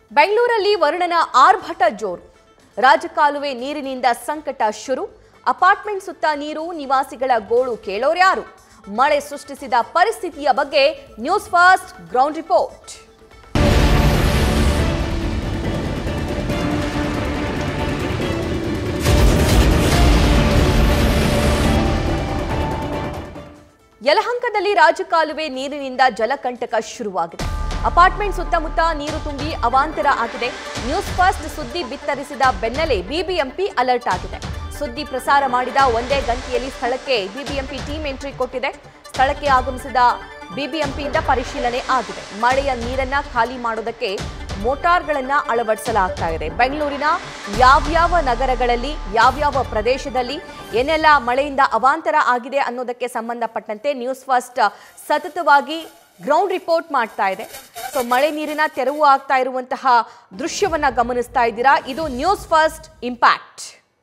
ಬೆಂಗಳೂರಲ್ಲಿ ವರುಣನ ಆರ್ಭಟ ಜೋರು ರಾಜಕಾಲುವೆ ನೀರಿನಿಂದ ಸಂಕಟ ಶುರು ಅಪಾರ್ಟ್ಮೆಂಟ್ ಸುತ್ತ ನೀರು ನಿವಾಸಿಗಳ ಗೋಳು ಕೇಳೋರ್ಯಾರು ಮಳೆ ಸೃಷ್ಟಿಸಿದ ಪರಿಸ್ಥಿತಿಯ ಬಗ್ಗೆ ನ್ಯೂಸ್ ಫಾಸ್ಟ್ ಗ್ರೌಂಡ್ ರಿಪೋರ್ಟ್ ಯಲಹಂಕದಲ್ಲಿ ರಾಜಕಾಲುವೆ ನೀರಿನಿಂದ ಜಲಕಂಟಕ ಶುರುವಾಗಿದೆ ಅಪಾರ್ಟ್ಮೆಂಟ್ ಸುತ್ತಮುತ್ತ ನೀರು ತುಂಬಿ ಅವಾಂತರ ಆಗಿದೆ ನ್ಯೂಸ್ ಫಸ್ಟ್ ಸುದ್ದಿ ಬಿತ್ತರಿಸಿದ ಬೆನ್ನಲ್ಲೇ ಬಿಬಿಎಂಪಿ ಅಲರ್ಟ್ ಆಗಿದೆ ಸುದ್ದಿ ಪ್ರಸಾರ ಮಾಡಿದ ಒಂದೇ ಗಂಟೆಯಲ್ಲಿ ಸ್ಥಳಕ್ಕೆ ಬಿಬಿಎಂಪಿ ಟೀಮ್ ಎಂಟ್ರಿ ಕೊಟ್ಟಿದೆ ಸ್ಥಳಕ್ಕೆ ಆಗಮಿಸಿದ ಬಿಬಿಎಂಪಿಯಿಂದ ಪರಿಶೀಲನೆ ಆಗಿದೆ ಮಳೆಯ ನೀರನ್ನ ಖಾಲಿ ಮಾಡೋದಕ್ಕೆ ಮೋಟಾರ್ಗಳನ್ನ ಅಳವಡಿಸಲಾಗ್ತಾ ಇದೆ ಬೆಂಗಳೂರಿನ ಯಾವ್ಯಾವ ನಗರಗಳಲ್ಲಿ ಯಾವ್ಯಾವ ಪ್ರದೇಶದಲ್ಲಿ ಏನೆಲ್ಲ ಮಳೆಯಿಂದ ಅವಾಂತರ ಆಗಿದೆ ಅನ್ನೋದಕ್ಕೆ ಸಂಬಂಧಪಟ್ಟಂತೆ ನ್ಯೂಸ್ ಫಸ್ಟ್ ಸತತವಾಗಿ ಗ್ರೌಂಡ್ ರಿಪೋರ್ಟ್ ಮಾಡ್ತಾ ಇದೆ ಸೊ ಮಳೆ ನೀರಿನ ತೆರವು ಆಗ್ತಾ ಇರುವಂತಹ ದೃಶ್ಯವನ್ನ ಗಮನಿಸ್ತಾ ಇದ್ದೀರಾ ಇದು ನ್ಯೂಸ್ ಫಸ್ಟ್ ಇಂಪ್ಯಾಕ್ಟ್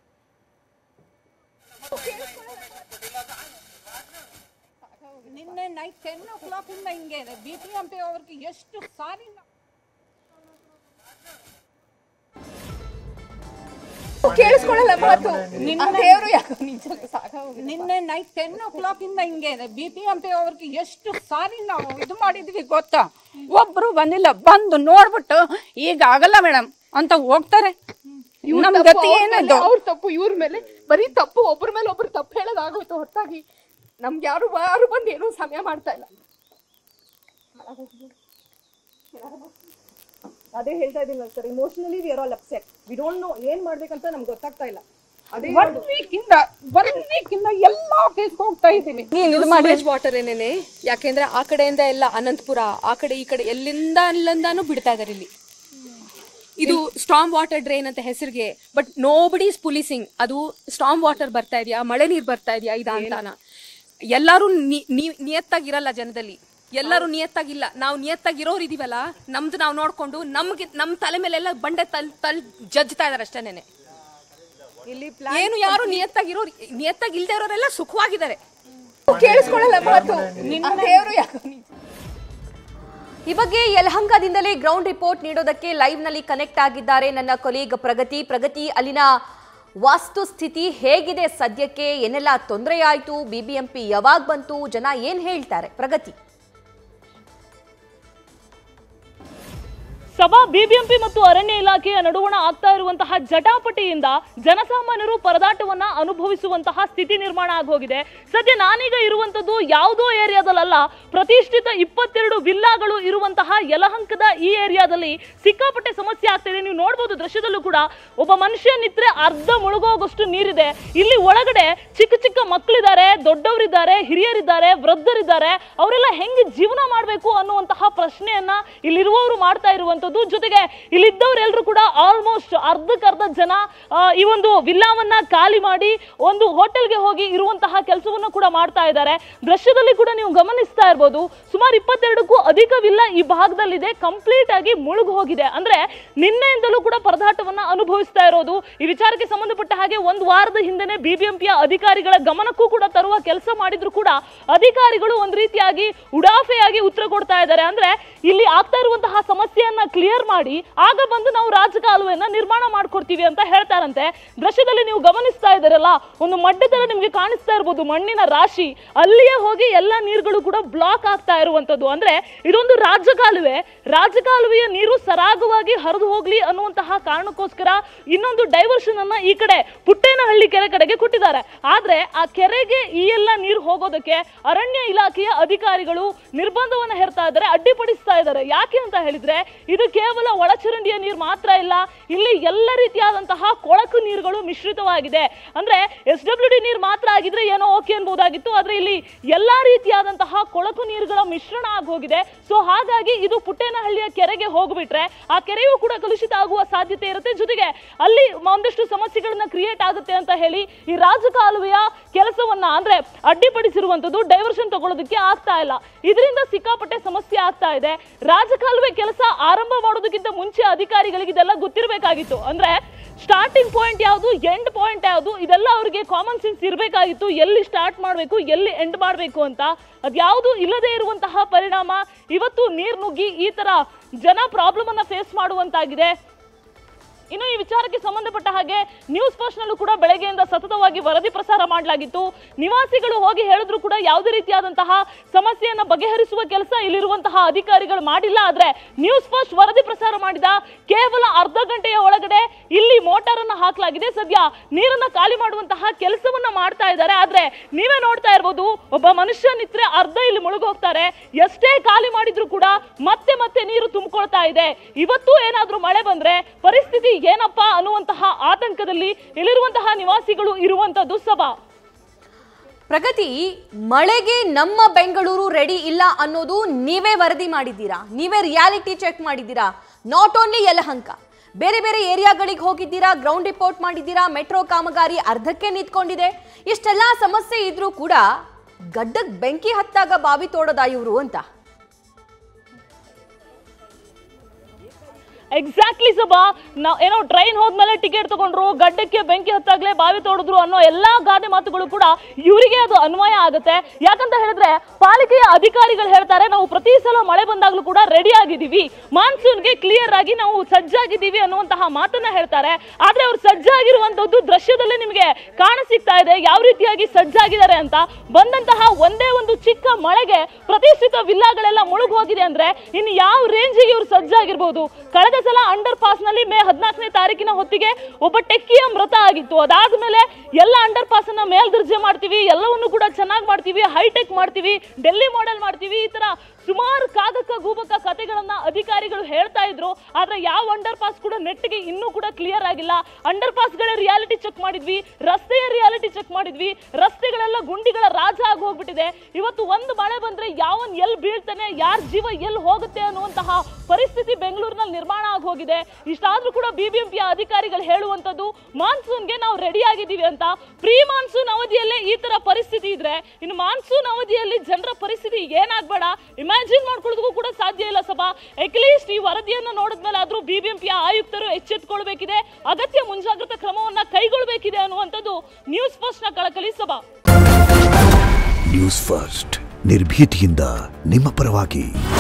ನಿನ್ನೆ ನೈಟ್ ಟೆನ್ ಓ ಕ್ಲಾಕ್ ಇಂದ ಹಿಂಗೆ ಇದೆ ಬಿ ಪಿ ಎಂ ಪಿ ಅವ್ರಿಗೆ ಎಷ್ಟು ಸಾರಿ ನಾ- ಕೇಳಿಸ್ಕೊಳ್ಳಲ್ಲ ಮಾತು ನಿನ್ನೆ ದೇವ್ರು ಯಾಕೋ ನಿಜ ನಿನ್ನೆ ನೈಟ್ ಟೆನ್ ಓ ಕ್ಲಾಕ್ ಇಂದ ಹಿಂಗೆ ಇದೆ ಬಿ ಪಿ ಎಂ ಪಿ ಅವ್ರಿಗೆ ಎಷ್ಟು ಸಾರಿ ನಾವು ಇದು ಮಾಡಿದ್ವಿ ಗೊತ್ತಾ ಒಬ್ರು ಬಂದಿಲ್ಲ ಬಂದು ನೋಡ್ಬಿಟ್ಟು ಈಗ ಆಗಲ್ಲ ಮೇಡಮ್ ಅಂತ ಹೋಗ್ತಾರೆ ನಮ್ ಗತಿ ಏನದು ಅವ್ರ ತಪ್ಪು ಇವ್ರ ಮೇಲೆ ಬರೀ ತಪ್ಪು ಒಬ್ರ ಮೇಲೆ ಒಬ್ರು ತಪ್ಪು ಹೇಳೋದಾಗೋಯ್ತು ಹೊರತಾಗಿ ನಮ್ಗೆ ಯಾರು ಯಾರು ಬಂದು ಏನೂ ಸಮಯ ಮಾಡ್ತಾ ಇಲ್ಲ ಅದೇ ಹೇಳ್ತಾ ಇದೀನಿ sir emotionally we are all upset we don't know ಏನ್ ಮಾಡ್ಬೇಕಂತ ನಮ್ಗೆ ಗೊತ್ತಾಗ್ತಾ ಇಲ್ಲ ಅದೇ ಒನ್ ವೀಕ್ ಇಂದ ಒನ್ ವೀಕ್ ಇಂದ ಎಲ್ಲಾ ಫೇಸ್ ಹೋಗ್ತಾ ಇದ್ದೀವಿ ಇದು ಸೂರೇಜ್ ವಾಟರ್ ಏನೇನೆ ಯಾಕೆಂದ್ರೆ ಆ ಕಡೆಯಿಂದ ಎಲ್ಲ ಅನಂತಪುರ ಆ ಕಡೆ ಈ ಕಡೆ ಎಲ್ಲಿಂದ ಅಲ್ಲಿಂದಾನು ಬಿಡ್ತಾ ಇದಾರೆ ಇಲ್ಲಿ ಇದು ಸ್ಟಾಮ್ ವಾಟರ್ ಡ್ರೈನ್ ಅಂತ ಹೆಸರಿಗೆ but nobody is policing ಅದು ಸ್ಟಾಮ್ ವಾಟರ್ ಬರ್ತಾ ಇದೆಯಾ ಮಳೆ ನೀರ್ ಬರ್ತಾ ಇದೆಯಾ ಇದಾ ಅಂತಾನ ಎಲ್ಲಾರು ನಿ- ನಿ- ನಿಯತ್ತಾಗಿರಲ್ಲ ಜನದಲ್ಲಿ ಎಲ್ಲರೂ ನಿಯತ್ತಾಗಿಲ್ಲ ನಾವು ನಿಯತ್ತಾಗಿರೋರು ಇದೀವಲ್ಲ ನಮ್ದು ನಾವು ನೋಡ್ಕೊಂಡು ನಮ್ಗೆ ನಮ್ ತಲೆ ಮೇಲೆಲ್ಲ ಬಂಡೆ ತಲ್ ತಲ್ ಜಜ್ತಾ ಇದಾರೆ ಅಷ್ಟೇನೆ ಇಲ್ಲಿ ಏನು ಯಾರು ನಿಯತ್ತಾಗಿರೋರು ನಿಯತ್ತಾಗಿ ಇಲ್ದೇ ಇರೋರೆಲ್ಲ ಸುಖವಾಗಿದ್ದಾರೆ ಕೇಳಿಸ್ಕೊಳ್ಳಲ್ಲ ಮಾತು ದೇವ್ರು ಯಾಕೋ ನಿಜ ಈ ಬಗ್ಗೆ ಯಲಹಂಕದಿಂದಲೇ ಗ್ರೌಂಡ್ ರಿಪೋರ್ಟ್ ನೀಡೋದಕ್ಕೆ ಲೈವ್ ನಲ್ಲಿ ಕನೆಕ್ಟ್ ಆಗಿದ್ದಾರೆ ನನ್ನ ಕೊಲೀಗ್ ಪ್ರಗತಿ ಪ್ರಗತಿ ಅಲ್ಲಿನ ವಾಸ್ತು ಸ್ಥಿತಿ ಹೇಗಿದೆ ಸದ್ಯಕ್ಕೆ ಏನೆಲ್ಲ ತೊಂದರೆ ಆಯ್ತು ಬಿಬಿಎಂಪಿ ಯಾವಾಗ ಬಂತು ಜನ ಏನ್ ಹೇಳ್ತಾರೆ ಪ್ರಗತಿ ಸಭಾ ಬಿಬಿಎಂಪಿ ಮತ್ತು ಅರಣ್ಯ ಇಲಾಖೆಯ ನಡುವಣ ಆಗ್ತಾ ಇರುವಂತಹ ಜಟಾಪಟಿಯಿಂದ ಜನಸಾಮಾನ್ಯರು ಪರದಾಟವನ್ನ ಅನುಭವಿಸುವಂತಹ ಸ್ಥಿತಿ ನಿರ್ಮಾಣ ಆಗೋಗಿದೆ ಸದ್ಯ ನಾನೀಗ ಇರುವಂತದ್ದು ಯಾವುದೋ ಏರಿಯಾದಲ್ಲ ಪ್ರತಿಷ್ಠಿತ ಇಪ್ಪತ್ತೆರಡು ವಿಲ್ಲಾಗಳು ಇರುವಂತಹ ಯಲಹಂಕದ ಈ ಏರಿಯಾದಲ್ಲಿ ಸಿಕ್ಕಾಪಟ್ಟೆ ಸಮಸ್ಯೆ ಆಗ್ತಿದೆ ನೀವು ನೋಡ್ಬೋದು ದೃಶ್ಯದಲ್ಲೂ ಕೂಡ ಒಬ್ಬ ಮನುಷ್ಯ ನಿತ್ರೆ ಅರ್ಧ ಮುಳುಗೋಗುವಷ್ಟು ನೀರಿದೆ ಇಲ್ಲಿ ಒಳಗಡೆ ಚಿಕ್ಕ ಚಿಕ್ಕ ಮಕ್ಕಳಿದ್ದಾರೆ ದೊಡ್ಡವರಿದ್ದಾರೆ ಹಿರಿಯರಿದ್ದಾರೆ ವೃದ್ಧರಿದ್ದಾರೆ ಅವರೆಲ್ಲ ಹೆಂಗೆ ಜೀವನ ಮಾಡಬೇಕು ಅನ್ನುವಂತಹ ಪ್ರಶ್ನೆಯನ್ನ ಇಲ್ಲಿರುವವರು ಮಾಡ್ತಾ ಇರುವಂತದ್ದು ಜೊತೆಗೆ ಇಲ್ಲಿದ್ದವರೆಲ್ಲರೂ ಕೂಡ ಆಲ್ಮೋಸ್ಟ್ ಅರ್ಧಕ್ಕರ್ಧ ಜನ ಆ, ಈ ಒಂದು ವಿಲ್ಲಾವನ್ನ ಖಾಲಿ ಮಾಡಿ ಒಂದು ಹೋಟೆಲ್ಗೆ ಹೋಗಿ ಇರುವಂತಹ ಕೆಲಸವನ್ನು ಕೂಡ ಮಾಡ್ತಾ ಇದ್ದಾರೆ ದೃಶ್ಯದಲ್ಲಿ ಕೂಡ ನೀವು ಗಮನಿಸ್ತಾ ಇರ್ಬೋದು ಸುಮಾರು ಇಪ್ಪತ್ತೆರಡಕ್ಕೂ ಅಧಿಕ ವಿಲ್ಲಾ ಈ ಭಾಗದಲ್ಲಿದೆ ಕಂಪ್ಲೀಟ್ ಆಗಿ ಮುಳುಗು ಹೋಗಿದೆ ಅಂದ್ರೆ ನಿನ್ನೆಯಿಂದಲೂ ಕೂಡ ಪರದಾಟವನ್ನ ಅನುಭವಿಸ್ತಾ ಇರೋದು ಈ ವಿಚಾರಕ್ಕೆ ಸಂಬಂಧಪಟ್ಟ ಹಾಗೆ ಒಂದು ವಾರದ ಹಿಂದೆನೆ ಬಿಬಿಎಂಪಿಯ ಅಧಿಕಾರಿಗಳ ಗಮನಕ್ಕೂ ಕೂಡ ತರುವ ಕೆಲಸ ಮಾಡಿದ್ರು ಕೂಡ ಅಧಿಕಾರಿಗಳು ಒಂದು ರೀತಿಯಾಗಿ ಉಡಾಫೆಯಾಗಿ ಉತ್ತರ ಕೊಡ್ತಾ ಇದ್ದಾರೆ ಅಂದ್ರೆ ಇಲ್ಲಿ ಆಗ್ತಾ ಇರುವಂತಹ ಸಮಸ್ಯೆಯನ್ನ ಕ್ಲಿಯರ್ ಮಾಡಿ ಆಗ ಬಂದು ನಾವು ರಾಜಕಾಲುವೆಯನ್ನ ನಿರ್ಮಾಣ ಮಾಡ್ಕೊಡ್ತೀವಿ ಅಂತ ಹೇಳ್ತಾರಂತೆ ದೃಶ್ಯದಲ್ಲಿ ನೀವು ಗಮನಿಸ್ತಾ ಇದ್ದಾರಲ್ಲ ಒಂದು ಮಡ್ಡೆ ತರ ನಿಮ್ಗೆ ಕಾಣಿಸ್ತಾ ಇರ್ಬೋದು ಮಣ್ಣಿನ ರಾಶಿ ಅಲ್ಲಿಯೇ ಹೋಗಿ ಎಲ್ಲ ನೀರುಗಳು ಕೂಡ ಬ್ಲಾಕ್ ಆಗ್ತಾ ಇರುವಂತದ್ದು ಅಂದ್ರೆ ಇದೊಂದು ರಾಜಕಾಲುವೆ ರಾಜಕಾಲುವೆಯ ನೀರು ಸರಾಗವಾಗಿ ಹರಿದು ಹೋಗ್ಲಿ ಅನ್ನುವಂತಹ ಕಾರಣಕ್ಕೋಸ್ಕರ ಇನ್ನೊಂದು ಡೈವರ್ಷನ್ ಅನ್ನ ಈ ಕಡೆ ಪುಟ್ಟೇನಹಳ್ಳಿ ಕೆರೆ ಕಡೆಗೆ ಕೊಟ್ಟಿದ್ದಾರೆ ಆದ್ರೆ ಆ ಕೆರೆಗೆ ಈ ಎಲ್ಲ ನೀರು ಹೋಗೋದಕ್ಕೆ ಅರಣ್ಯ ಇಲಾಖೆಯ ಅಧಿಕಾರಿಗಳು ನಿರ್ಬಂಧವನ್ನ ಹೇರ್ತಾ ಇದ್ದಾರೆ ಅಡ್ಡಿಪಡಿಸ್ತಾ ಇದ್ದಾರೆ ಯಾಕೆ ಅಂತ ಹೇಳಿದ್ರೆ ಇದು ಕೇವಲ ಒಳಚರಂಡಿಯ ನೀರು ಮಾತ್ರ ಇಲ್ಲ ಇಲ್ಲಿ ಎಲ್ಲ ರೀತಿಯಾದಂತಹ ಕೊಳಕು ನೀರುಗಳು ಮಿಶ್ರಿತವಾಗಿದೆ ಅಂದ್ರೆ ಎಸ್ ಡಬ್ಲ್ಯೂ ಡಿ ನೀರು ಮಾತ್ರ ಆಗಿದ್ರೆ ಏನೋ ಓಕೆ ಅನ್ಬೋದಾಗಿತ್ತು ಆದ್ರೆ ಇಲ್ಲಿ ಎಲ್ಲಾ ರೀತಿಯಾದಂತಹ ಕೊಳಕು ನೀರುಗಳ ಮಿಶ್ರಣ ಆಗಿ ಹೋಗಿದೆ ಸೊ ಹಾಗಾಗಿ ಇದು ಪುಟ್ಟೇನಹಳ್ಳಿಯ ಕೆರೆಗೆ ಹೋಗ್ಬಿಟ್ರೆ ಆ ಕೆರೆಯೂ ಕೂಡ ಕಲುಷಿತ ಆಗುವ ಸಾಧ್ಯತೆ ಇರುತ್ತೆ ಜೊತೆಗೆ ಅಲ್ಲಿ ಒಂದಷ್ಟು ಸಮಸ್ಯೆಗಳನ್ನ ಕ್ರಿಯೇಟ್ ಆಗುತ್ತೆ ಅಂತ ಹೇಳಿ ಈ ರಾಜಕಾಲುವೆಯ ಕೆಲಸವನ್ನ ಅಂದ್ರೆ ಅಡ್ಡಿಪಡಿಸಿರುವಂತದ್ದು ಡೈವರ್ಷನ್ ತಗೊಳ್ಳೋದಕ್ಕೆ ಆಗ್ತಾ ಇಲ್ಲ ಇದರಿಂದ ಸಿಕ್ಕಾಪಟ್ಟೆ ಸಮಸ್ಯೆ ಆಗ್ತಾ ಇದೆ ರಾಜಕಾಲುವೆ ಕೆಲಸ ಆರಂಭ ಮಾಡೋದಕ್ಕಿಂತ ಮುಂಚೆ ಅಧಿಕಾರಿಗಳಿಗೆ ಇದೆಲ್ಲ ಗೊತ್ತಿರಬೇಕಾಗಿತ್ತು ಅಂದ್ರೆ ಸ್ಟಾರ್ಟಿಂಗ್ ಪಾಯಿಂಟ್ ಯಾವುದು ಎಂಡ್ ಪಾಯಿಂಟ್ ಯಾವುದು ಇದೆಲ್ಲ ಅವರಿಗೆ ಕಾಮನ್ ಸೆನ್ಸ್ ಇರಬೇಕಾಗಿತ್ತು ಎಲ್ಲಿ ಸ್ಟಾರ್ಟ್ ಮಾಡಬೇಕು ಎಲ್ಲಿ ಎಂಡ್ ಮಾಡಬೇಕು ಅಂತ ಅದ್ಯಾವುದು ಇಲ್ಲದೆ ಇರುವಂತಹ ಪರಿಣಾಮ ಇವತ್ತು ನೀರು ನುಗ್ಗಿ ಈ ತರ ಜನ ಪ್ರಾಬ್ಲಮ್ ಅನ್ನ ಫೇಸ್ ಮಾಡುವಂತಾಗಿದೆ ಇನ್ನು ಈ ವಿಚಾರಕ್ಕೆ ಸಂಬಂಧಪಟ್ಟ ಹಾಗೆ ನ್ಯೂಸ್ ಫಸ್ಟ್ ನಲ್ಲೂ ಕೂಡ ಬೆಳಗ್ಗೆಯಿಂದ ಸತತವಾಗಿ ವರದಿ ಪ್ರಸಾರ ಮಾಡಲಾಗಿತ್ತು ನಿವಾಸಿಗಳು ಹೋಗಿ ಹೇಳಿದ್ರು ಕೂಡ ಯಾವುದೇ ರೀತಿಯಾದಂತಹ ಸಮಸ್ಯೆಯನ್ನ ಬಗೆಹರಿಸುವ ಕೆಲಸ ಇಲ್ಲಿರುವಂತಹ ಅಧಿಕಾರಿಗಳು ಮಾಡಿಲ್ಲ ಆದ್ರೆ ನ್ಯೂಸ್ ಫಸ್ಟ್ ವರದಿ ಪ್ರಸಾರ ಮಾಡಿದ ಕೇವಲ ಅರ್ಧ ಗಂಟೆಯ ಒಳಗಡೆ ಇಲ್ಲಿ ಮೋಟಾರ್ ಅನ್ನ ಹಾಕಲಾಗಿದೆ ಸದ್ಯ ನೀರನ್ನ ಖಾಲಿ ಮಾಡುವಂತಹ ಕೆಲಸವನ್ನ ಮಾಡ್ತಾ ಇದ್ದಾರೆ ಆದ್ರೆ ನೀವೇ ನೋಡ್ತಾ ಇರ್ಬೋದು ಒಬ್ಬ ಮನುಷ್ಯ ನಿತ್ರೆ ಅರ್ಧ ಇಲ್ಲಿ ಮುಳುಗೋಗ್ತಾರೆ ಎಷ್ಟೇ ಖಾಲಿ ಮಾಡಿದ್ರು ಕೂಡ ಮತ್ತೆ ಮತ್ತೆ ನೀರು ತುಂಬಿಕೊಳ್ತಾ ಇದೆ ಇವತ್ತು ಏನಾದ್ರೂ ಮಳೆ ಬಂದ್ರೆ ಪರಿಸ್ಥಿತಿ ಏನಪ್ಪಾ ಅನ್ನುವಂತಹ ಆತಂಕದಲ್ಲಿ ಇಲ್ಲಿರುವಂತಹ ನಿವಾಸಿಗಳು ಇರುವಂತದ್ದು ಸಭಾ ಪ್ರಗತಿ ಮಳೆಗೆ ನಮ್ಮ ಬೆಂಗಳೂರು ರೆಡಿ ಇಲ್ಲ ಅನ್ನೋದು ನೀವೇ ವರದಿ ಮಾಡಿದ್ದೀರಾ ನೀವೇ ರಿಯಾಲಿಟಿ ಚೆಕ್ ಮಾಡಿದ್ದೀರಾ ನಾಟ್ ಓನ್ಲಿ ಯಲಹಂಕ ಬೇರೆ ಬೇರೆ ಏರಿಯಾಗಳಿಗೆ ಹೋಗಿದ್ದೀರಾ ಗ್ರೌಂಡ್ ರಿಪೋರ್ಟ್ ಮಾಡಿದ್ದೀರಾ ಮೆಟ್ರೋ ಕಾಮಗಾರಿ ಅರ್ಧಕ್ಕೆ ನಿಂತ್ಕೊಂಡಿದೆ ಇಷ್ಟೆಲ್ಲ ಸಮಸ್ಯೆ ಇದ್ರೂ ಕೂಡ ಗಡ್ಡಕ್ ಬೆಂಕಿ ಹತ್ತಾಗ ಬಾವಿ ತೋಡದ ಇವರು ಅಂತ ಎಕ್ಸಾಕ್ಟ್ಲಿ ಸಬಾ ನಾವು ಏನೋ ಟ್ರೈನ್ ಹೋದ್ಮೇಲೆ ಟಿಕೆಟ್ ತಗೊಂಡ್ರು ಗಡ್ಡಕ್ಕೆ ಬೆಂಕಿ ಹತ್ತಾಗ್ಲೇ ಬಾವಿ ತೋಡಿದ್ರು ಅನ್ನೋ ಎಲ್ಲಾ ಗಾದೆ ಮಾತುಗಳು ಕೂಡ ಇವರಿಗೆ ಅದು ಅನ್ವಯ ಆಗುತ್ತೆ ಯಾಕಂತ ಹೇಳಿದ್ರೆ ಪಾಲಿಕೆಯ ಅಧಿಕಾರಿಗಳು ಹೇಳ್ತಾರೆ ನಾವು ಪ್ರತಿ ಸಲ ಮಳೆ ಬಂದಾಗ್ಲೂ ಕೂಡ ರೆಡಿ ಆಗಿದ್ದೀವಿ ಮಾನ್ಸೂನ್ಗೆ ಕ್ಲಿಯರ್ ಆಗಿ ನಾವು ಸಜ್ಜಾಗಿದ್ದೀವಿ ಅನ್ನುವಂತಹ ಮಾತನ್ನ ಹೇಳ್ತಾರೆ ಆದ್ರೆ ಅವ್ರು ಸಜ್ಜಾಗಿರುವಂತದ್ದು ದೃಶ್ಯದಲ್ಲೇ ನಿಮಗೆ ಕಾಣ ಸಿಗ್ತಾ ಇದೆ ಯಾವ ರೀತಿಯಾಗಿ ಸಜ್ಜಾಗಿದ್ದಾರೆ ಅಂತ ಬಂದಂತಹ ಒಂದೇ ಒಂದು ಚಿಕ್ಕ ಮಳೆಗೆ ಪ್ರತಿಷ್ಠಿತ ವಿಲ್ಲಾಗಳೆಲ್ಲ ಮುಳುಗ್ ಹೋಗಿದೆ ಅಂದ್ರೆ ಇನ್ನು ಯಾವ ರೇಂಜಿಗೆ ಇವ್ರು ಸಜ್ಜಾಗಿರ್ಬೋದು ಕಳೆದ ಸಲ ಅಂಡರ್ ಪಾಸ್ ನಲ್ಲಿ ಮೇ ಹದಿನಾಲ್ಕನೇ ತಾರೀಕಿನ ಹೊತ್ತಿಗೆ ಒಬ್ಬ ಟೆಕ್ಕಿಯ ಮೃತ ಆಗಿತ್ತು ಅದಾದ್ಮೇಲೆ ಎಲ್ಲ ಅಂಡರ್ ಪಾಸ್ ಅನ್ನ ಮೇಲ್ದರ್ಜೆ ಮಾಡ್ತೀವಿ ಎಲ್ಲವನ್ನು ಕೂಡ ಚೆನ್ನಾಗಿ ಮಾಡ್ತೀವಿ ಹೈಟೆಕ್ ಮಾಡ್ತೀವಿ ಡೆಲ್ಲಿ ಮಾಡೆಲ್ ಮಾಡ್ತೀವಿ ಈ ತರ ಸುಮಾರು ಕಾಗಕ್ಕ ಗೂಬಕ್ಕ ಕತೆಗಳನ್ನ ಅಧಿಕಾರಿಗಳು ಹೇಳ್ತಾ ಇದ್ರು ಆದ್ರೆ ಯಾವ ಅಂಡರ್ ಪಾಸ್ ಕೂಡ ನೆಟ್ಟಿಗೆ ಇನ್ನೂ ಕೂಡ ಕ್ಲಿಯರ್ ಆಗಿಲ್ಲ ಅಂಡರ್ ಪಾಸ್ಗಳ ರಿಯಾಲಿಟಿ ಚೆಕ್ ಮಾಡಿದ್ವಿ ರಸ್ತೆಯ ರಿಯಾಲಿಟಿ ಚೆಕ್ ಮಾಡಿದ್ವಿ ರಸ್ತೆಗಳೆಲ್ಲ ಗುಂಡಿಗಳ ರಾಜ ಆಗಿ ಹೋಗ್ಬಿಟ್ಟಿದೆ ಇವತ್ತು ಒಂದು ಮಳೆ ಬಂದ್ರೆ ಯಾವನ್ ಎಲ್ಲಿ ಬೀಳ್ತಾನೆ ಯಾರ ಜೀವ ಎಲ್ಲಿ ಹೋಗುತ್ತೆ ಅನ್ನುವಂತಹ ಪರಿಸ್ಥಿತಿ ಬೆಂಗಳೂರಿನಲ್ಲಿ ನಿರ್ಮಾಣ ಆಗಿ ಹೋಗಿದೆ ಇಷ್ಟಾದ್ರೂ ಕೂಡ ಬಿಬಿಎಂಪಿಯ ಅಧಿಕಾರಿಗಳು ಹೇಳುವಂತದ್ದು ಮಾನ್ಸೂನ್ಗೆ ನಾವು ರೆಡಿ ಆಗಿದ್ದೀವಿ ಅಂತ ಪ್ರೀ ಮಾನ್ಸೂನ್ ಅವಧಿಯಲ್ಲೇ ಈ ತರ ಪರಿಸ್ಥಿತಿ ಇದ್ರೆ ಇನ್ನು ಮಾನ್ಸೂನ್ ಅವಧಿಯಲ್ಲಿ ಜನರ ಪರಿಸ್ಥಿತಿ ಏನಾಗ್ಬೇಡ ಇಮ್ಯಾಜಿನ್ ಮಾಡ್ಕೊಳ್ಳೋದಕ್ಕೂ ಕೂಡ ಸಾಧ್ಯ ಇಲ್ಲ ಸಭಾ ಅಟ್ಲೀಸ್ಟ್ ಈ ವರದಿಯನ್ನು ನೋಡಿದ್ಮೇಲೆ ಆದ್ರೂ ಬಿಬಿಎಂಪಿಯ ಆಯುಕ್ತರು ಎಚ್ಚೆತ್ತುಕೊಳ್ಬೇಕಿದೆ ಅಗತ್ಯ ಮುಂಜಾಗ್ರತಾ ಕ್ರಮವನ್ನ ಕೈಗೊಳ್ಳಬೇಕಿದೆ ಅನ್ನುವಂಥದ್ದು ನ್ಯೂಸ್ ಫಸ್ಟ್ ನ ಕಳಕಳಿ ಸಭಾ ನ್ಯೂಸ್ ಫಸ್ಟ್ ನಿರ್ಭೀತಿಯಿಂದ ನಿಮ್ಮ ಪರವಾಗಿ